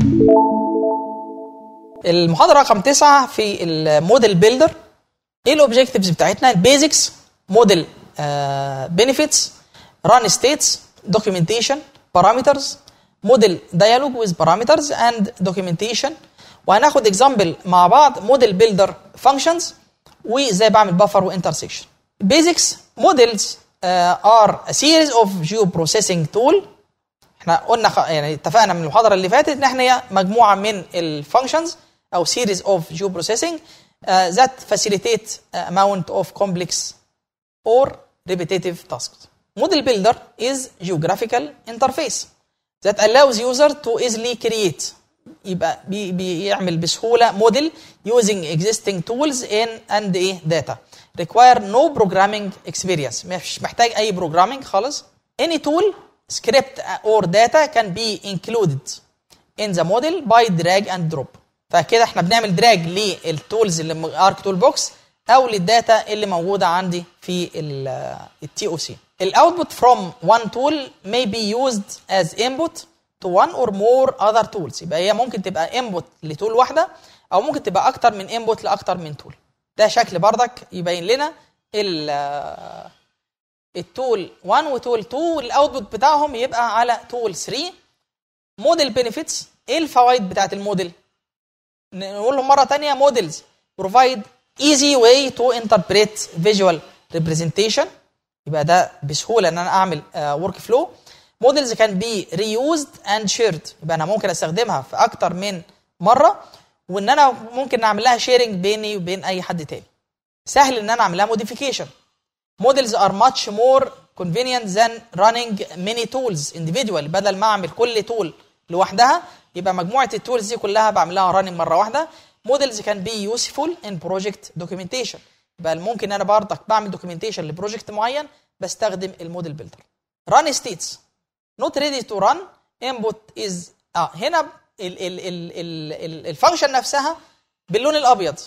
المحاضره رقم تسعة في الموديل بيلدر ايه الاوبجكتيفز بتاعتنا البيزكس موديل بنفيتس ران ستيتس دوكيومنتيشن بارامترز موديل ديالوج ويز بارامترز اند دوكيومنتيشن وهناخد اكزامبل مع بعض موديل بيلدر فانكشنز وازاي بعمل بفر وانترسكشن بيزكس موديلز ار a series of geoprocessing tool احنا قلنا خ... يعني اتفقنا من المحاضره اللي فاتت ان احنا هي مجموعه من الفانكشنز او series of geoprocessing uh, that facilitate amount of complex or repetitive tasks. Model builder is geographical interface that allows user to easily create يبقى بي بيعمل بسهوله موديل using existing tools in and ايه data require no programming experience مش محتاج اي programming خالص any tool script or data can be included in the model by drag and drop فكده احنا بنعمل دراج للتولز اللي ارك تول بوكس او للداتا اللي موجوده عندي في التي او سي الاوتبوت from one tool may be used as input to one or more other tools يبقى هي ممكن تبقى input لتول واحده او ممكن تبقى اكتر من input لاكتر من تول ده شكل بردك يبين لنا ال التول 1 وتول 2 والاوتبوت بتاعهم يبقى على تول 3 موديل بنفيتس ايه الفوائد بتاعت الموديل نقول لهم مره ثانيه موديلز provide easy way to interpret visual representation يبقى ده بسهوله ان انا اعمل ورك فلو موديلز كان بي reused and shared يبقى انا ممكن استخدمها في اكتر من مره وان انا ممكن اعمل لها شيرنج بيني وبين اي حد تاني سهل ان انا اعمل لها موديفيكيشن models are much more convenient than running many tools individually بدل ما اعمل كل تول لوحدها يبقى مجموعه التولز دي كلها بعمل لها راننج مره واحده models can be useful in project documentation يبقى ممكن انا برضك بعمل دوكيومنتيشن لبروجكت معين بستخدم الموديل بيلدر run states not ready to run input is اه هنا ال ال ال ال ال الفانكشن نفسها باللون الابيض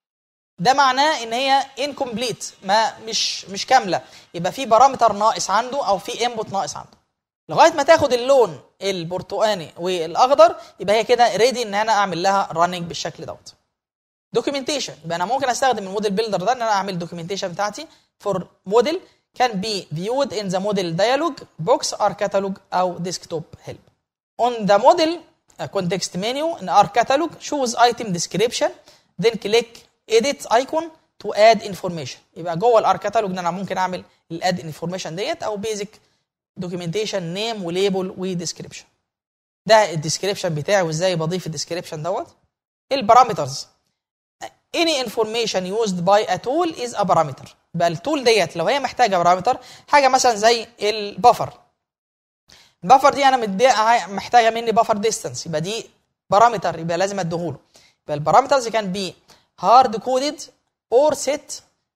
ده معناه ان هي incomplete ما مش مش كامله يبقى في بارامتر ناقص عنده او في انبوت ناقص عنده لغايه ما تاخد اللون البرتقاني والاخضر يبقى هي كده ريدي ان انا اعمل لها راننج بالشكل دوت دوكيومنتيشن يبقى انا ممكن استخدم الموديل بيلدر ده ان انا اعمل دوكيومنتيشن بتاعتي فور موديل can be viewed in the model dialog box or catalog او desktop help on the model uh, context menu in our catalog choose item description then click edit icon to add information يبقى جوه الار كاتالوج انا ممكن اعمل الاد انفورميشن ديت او بيزك دوكيومنتيشن نيم وليبل وديسكريبشن ده الديسكريبشن بتاعي وازاي بضيف الديسكريبشن دوت البارامترز any information used by a tool is a parameter يبقى التول ديت لو هي محتاجه بارامتر حاجه مثلا زي البفر البفر دي انا مديها محتاجه مني بفر ديستانس يبقى دي بارامتر يبقى لازم اديهوله يبقى البارامترز كان بي hard coded or set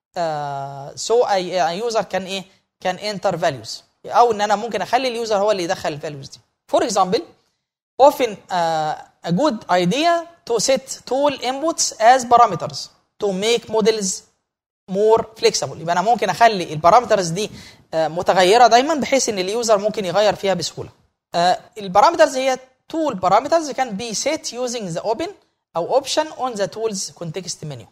uh, so a, a user can ايه can enter values او ان انا ممكن اخلي اليوزر هو اللي يدخل الفاليوز دي for example often uh, a good idea to set tool inputs as parameters to make models more flexible يبقى انا ممكن اخلي البارامترز دي uh, متغيره دايما بحيث ان اليوزر ممكن يغير فيها بسهوله uh, البارامترز هي tool parameters can be set using the open او اوبشن اون ذا تولز كونتكست منيو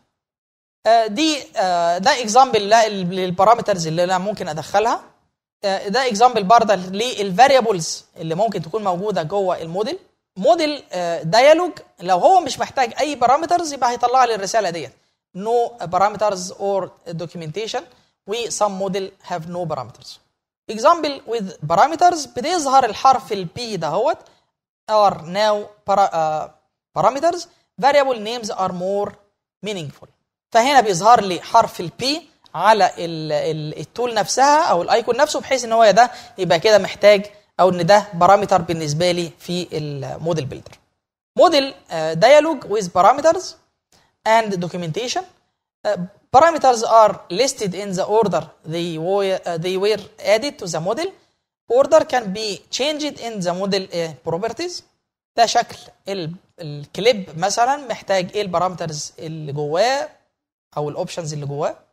دي uh, ده اكزامبل للبارامترز اللي انا ممكن ادخلها uh, ده اكزامبل برضه للفاريبلز اللي ممكن تكون موجوده جوه الموديل موديل ديالوج لو هو مش محتاج اي بارامترز يبقى هيطلع لي الرساله ديت no parameters or documentation و some model have no parameters example with parameters بتظهر الحرف البي دهوت are now para, uh, parameters variable names are more meaningful فهنا بيظهر لي حرف البي على التول نفسها او الايكون نفسه بحيث ان هو ده يبقى كده محتاج او ان ده بارامتر بالنسبه لي في الموديل بيلدر موديل dialog with parameters and documentation uh, parameters are listed in the order they were, uh, they were added to the model order can be changed in the model uh, properties ده شكل الكليب مثلا محتاج ايه البارامترز اللي جواه او الاوبشنز اللي جواه